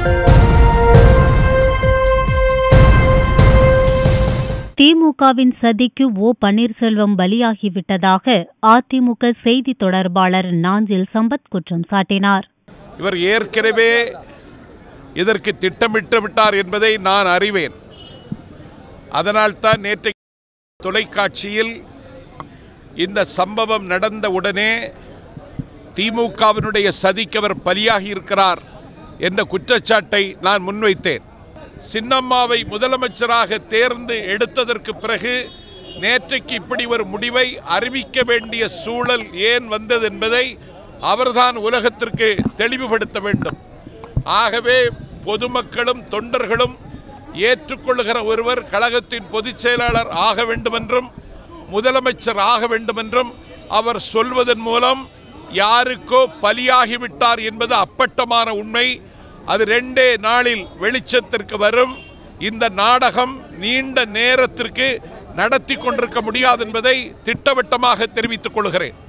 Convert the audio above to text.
திமுகவின் சதிக்கு ஓ பன்னீர்செல்வம் பலியாகிவிட்டதாக அதிமுக செய்தி தொடர்பாளர் நாஞ்சில் சம்பத் குற்றம் சாட்டினார் இவர் ஏற்கனவே இதற்கு திட்டமிட்டு விட்டார் என்பதை நான் அறிவேன் அதனால்தான் நேற்று தொலைக்காட்சியில் இந்த சம்பவம் நடந்த உடனே திமுகவினுடைய சதிக்கு அவர் பலியாகி இருக்கிறார் என்ற குற்றச்சாட்டை நான் முன்வைத்தேன் சின்னம்மாவை முதலமைச்சராக தேர்ந்து எடுத்ததற்கு பிறகு நேற்றைக்கு இப்படி ஒரு முடிவை அறிவிக்க வேண்டிய சூழல் ஏன் வந்தது என்பதை அவர்தான் உலகத்திற்கு தெளிவுபடுத்த வேண்டும் ஆகவே பொதுமக்களும் தொண்டர்களும் ஏற்றுக்கொள்ளுகிற ஒருவர் கழகத்தின் பொதுச் செயலாளர் ஆக வேண்டுமென்றும் முதலமைச்சர் ஆக வேண்டுமென்றும் அவர் சொல்வதன் மூலம் யாருக்கோ பலியாகிவிட்டார் என்பது அப்பட்டமான உண்மை அது ரெண்டே நாளில் வெளிச்சத்திற்கு வரும் இந்த நாடகம் நீண்ட நேரத்திற்கு நடத்தி கொண்டிருக்க முடியாது என்பதை திட்டவட்டமாக தெரிவித்துக் கொள்கிறேன்